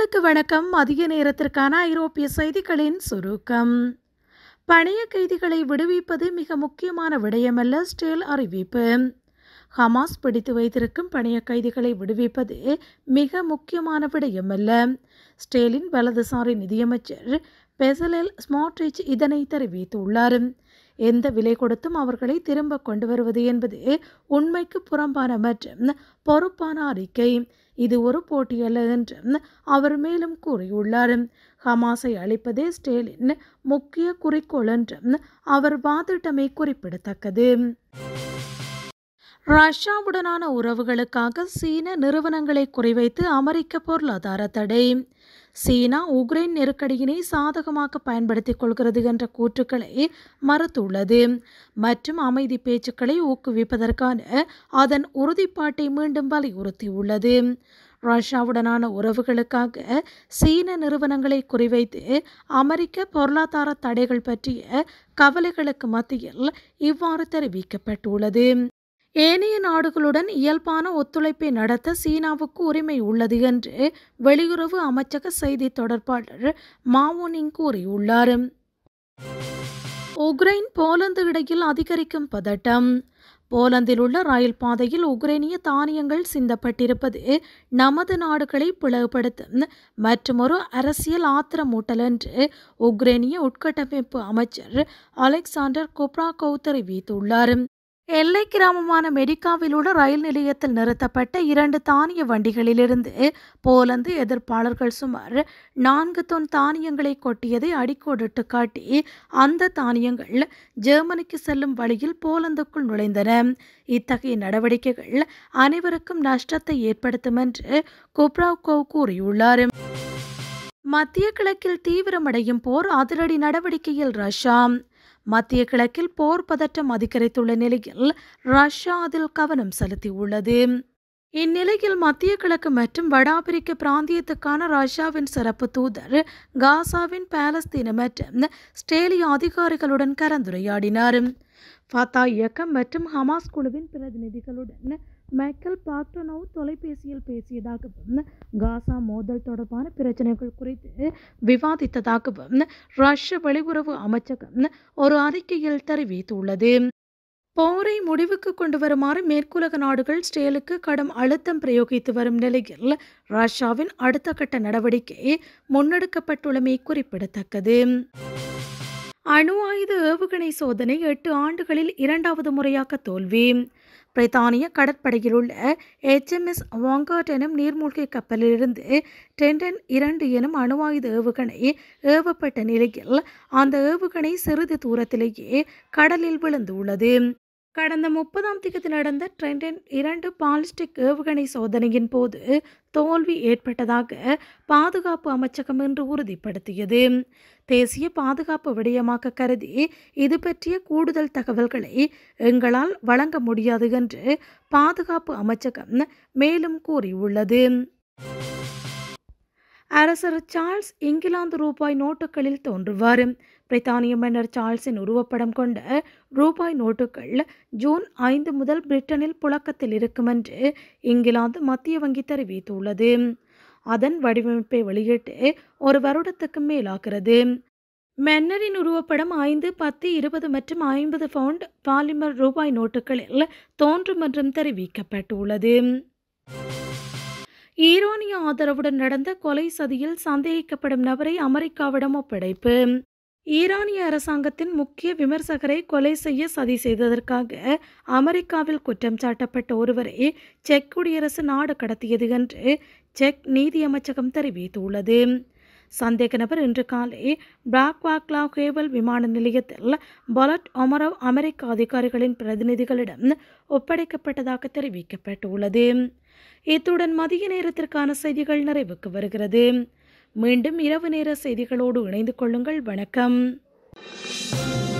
நேர்களுக்கு வணக்கம் மதிய நேரத்திற்கான ஐரோப்பிய செய்திகளின் சுருக்கம் பணைய கைதிகளை விடுவிப்பது மிக முக்கியமான விடயமல்ல ஸ்டேல் அறிவிப்பு ஹமாஸ் பிடித்து வைத்திருக்கும் பணைய கைதிகளை விடுவிப்பது மிக முக்கியமான விடயமல்ல ஸ்டேலின் வலதுசாரி நிதியமைச்சர் பெசலெல் ஸ்மாட்ரிச் இதனை தெரிவித்துள்ளார் எந்த விலை கொடுத்தும் அவர்களை திரும்ப கொண்டு வருவது என்பது உண்மைக்கு புறம்பான மற்றும் பொறுப்பான அறிக்கை இது ஒரு போட்டியல்ல என்றும் அவர் மேலும் கூறியுள்ளார் ஹமாஸை அழிப்பதே ஸ்டேலின் முக்கிய குறிக்கோள் என்றும் அவர் வாதிட்டமை குறிப்பிடத்தக்கது ரஷ்யாவுடனான உறவுகளுக்காக சீன நிறுவனங்களை குறிவைத்து அமெரிக்க பொருளாதார தடை சீனா உக்ரைன் நெருக்கடியினை சாதகமாக பயன்படுத்திக் கொள்கிறது என்ற கூற்றுக்களை மறுத்துள்ளது மற்றும் அமைதி பேச்சுக்களை ஊக்குவிப்பதற்கான அதன் உறுதிப்பாட்டை மீண்டும் வலியுறுத்தியுள்ளது ரஷ்யாவுடனான உறவுகளுக்காக சீன நிறுவனங்களை குறிவைத்து அமெரிக்க பொருளாதார தடைகள் பற்றிய கவலைகளுக்கு மத்தியில் இவ்வாறு தெரிவிக்கப்பட்டுள்ளது ஏனைய நாடுகளுடன் இயல்பான ஒத்துழைப்பை நடத்த சீனாவுக்கு உரிமை உள்ளது என்று வெளியுறவு அமைச்சக செய்தி தொடர்பாளர் மாவோனிங் கூறியுள்ளார் உக்ரைன் போலந்து இடையில் அதிகரிக்கும் பதட்டம் போலந்தில் உள்ள ரயில் பாதையில் உக்ரைனிய தானியங்கள் சிந்தப்பட்டிருப்பது நமது நாடுகளை பிளவுபடுத்தும் மற்றொரு அரசியல் ஆத்திரமூட்டல் என்று உக்ரைனிய உட்கட்டமைப்பு அமைச்சர் அலெக்சாண்டர் கொப்ராகோவ் தெரிவித்துள்ளார் எல்லை கிராமமான மெடிக்காவில் உள்ள ரயில் நிலையத்தில் நிறுத்தப்பட்ட இரண்டு தானிய வண்டிகளிலிருந்து போலந்து எதிர்ப்பாளர்கள் சுமார் நான்கு தொன் தானியங்களை கொட்டியதை அடிக்கோடிட்டு காட்டி அந்த தானியங்கள் ஜெர்மனிக்கு செல்லும் வழியில் போலந்துக்குள் நுழைந்தன இத்தகைய நடவடிக்கைகள் அனைவருக்கும் நஷ்டத்தை ஏற்படுத்தும் என்று குப்ராவ்கோவ் கூறியுள்ளார் மத்திய கிழக்கில் தீவிரமடையும் போர் அதிரடி நடவடிக்கையில் ரஷ்யா மத்திய கிழக்கில் போர் பதற்றம் அதிகரித்துள்ள நிலையில் ரஷ்யா அதில் கவனம் செலுத்தியுள்ளது இந்நிலையில் மத்திய கிழக்கு மற்றும் வட ஆப்பிரிக்க பிராந்தியத்துக்கான ரஷ்யாவின் சிறப்பு தூதர் காசாவின் பாலஸ்தீன மற்றும் ஸ்டேலிய அதிகாரிகளுடன் கலந்துரையாடினார் ஃபத்தா இயக்கம் மற்றும் ஹமாஸ் குழுவின் பிரதிநிதிகளுடன் மைக்கேல் பாக்டனோ தொலைபேசியில் பேசியதாகவும் காசா மோதல் தொடர்பான பிரச்சனைகள் குறித்து விவாதித்ததாகவும் ரஷ்ய வெளியுறவு அமைச்சகம் ஒரு அறிக்கையில் தெரிவித்துள்ளது போரை முடிவுக்கு கொண்டு வருமாறு மேற்குலக நாடுகள் ஸ்டேலுக்கு கடும் அழுத்தம் பிரயோகித்து வரும் நிலையில் ரஷ்யாவின் அடுத்த கட்ட நடவடிக்கை முன்னெடுக்கப்பட்டுள்ளமை குறிப்பிடத்தக்கது அணு ஆயுத ஏவுகணை சோதனை எட்டு ஆண்டுகளில் இரண்டாவது முறையாக தோல்வி பிரித்தானிய கடற்படையில் உள்ள எச்எம்எஸ் வாங்காட் எனும் நீர்மூழ்கி கப்பலிலிருந்து டென்டன் இரண்டு எனும் அணு ஆயுத ஏவுகணை ஏவப்பட்ட நிலையில் அந்த ஏவுகணை சிறிது தூரத்திலேயே கடலில் விழுந்துள்ளது கடந்த முப்பதாம் தேதி நடந்த ட்ரெண்டன் இரண்டு பாலிஸ்டிக் ஏவுகணை சோதனையின் போது தோல்வி ஏற்பட்டதாக பாதுகாப்பு அமைச்சகம் இன்று உறுதிப்படுத்தியது தேசிய பாதுகாப்பு விடயமாக கருதி இது பற்றிய கூடுதல் தகவல்களை எங்களால் வழங்க முடியாது என்று பாதுகாப்பு அமைச்சகம் மேலும் கூறியுள்ளது அரசர் சார்ல்ஸ் இங்கிலாந்து ரூபாய் நோட்டுகளில் தோன்றுவார் பிரித்தானிய மன்னர் சார்ல்ஸின் உருவப்படம் கொண்ட ரூபாய் நோட்டுகள் ஜூன் ஐந்து முதல் பிரிட்டனில் புழக்கத்தில் இருக்கும் என்று இங்கிலாந்து மத்திய வங்கி தெரிவித்துள்ளது அதன் வடிவமைப்பை வெளியிட்டு ஒரு வருடத்துக்கு மேலாகிறது மன்னரின் உருவப்படம் ஐந்து பத்து இருபது மற்றும் ஐம்பது பவுண்ட் பாலிமர் ரூபாய் நோட்டுகளில் தோன்றும் என்றும் தெரிவிக்கப்பட்டுள்ளது ஈரானிய ஆதரவுடன் நடந்த கொலை சதியில் சந்தேகிக்கப்படும் நபரை அமெரிக்காவிடம் ஒப்படைப்பு ஈரானிய அரசாங்கத்தின் முக்கிய விமர்சகரை கொலை செய்ய சதி செய்ததற்காக அமெரிக்காவில் குற்றம் சாட்டப்பட்ட ஒருவரை செக் குடியரசு நாடு கடத்தியது என்று செக் நீதி அமைச்சகம் தெரிவித்துள்ளது சந்தேக நபர் இன்று காலை பிராக்வாக்லா கேவல் விமான நிலையத்தில் பொலட் ஒமரவ் அமெரிக்க அதிகாரிகளின் பிரதிநிதிகளிடம் ஒப்படைக்கப்பட்டதாக தெரிவிக்கப்பட்டுள்ளது இத்துடன் மதிய நேரத்திற்கான செய்திகள் நிறைவுக்கு வருகிறது மீண்டும் இரவு நேர செய்திகளோடு இணைந்து கொள்ளுங்கள் வணக்கம்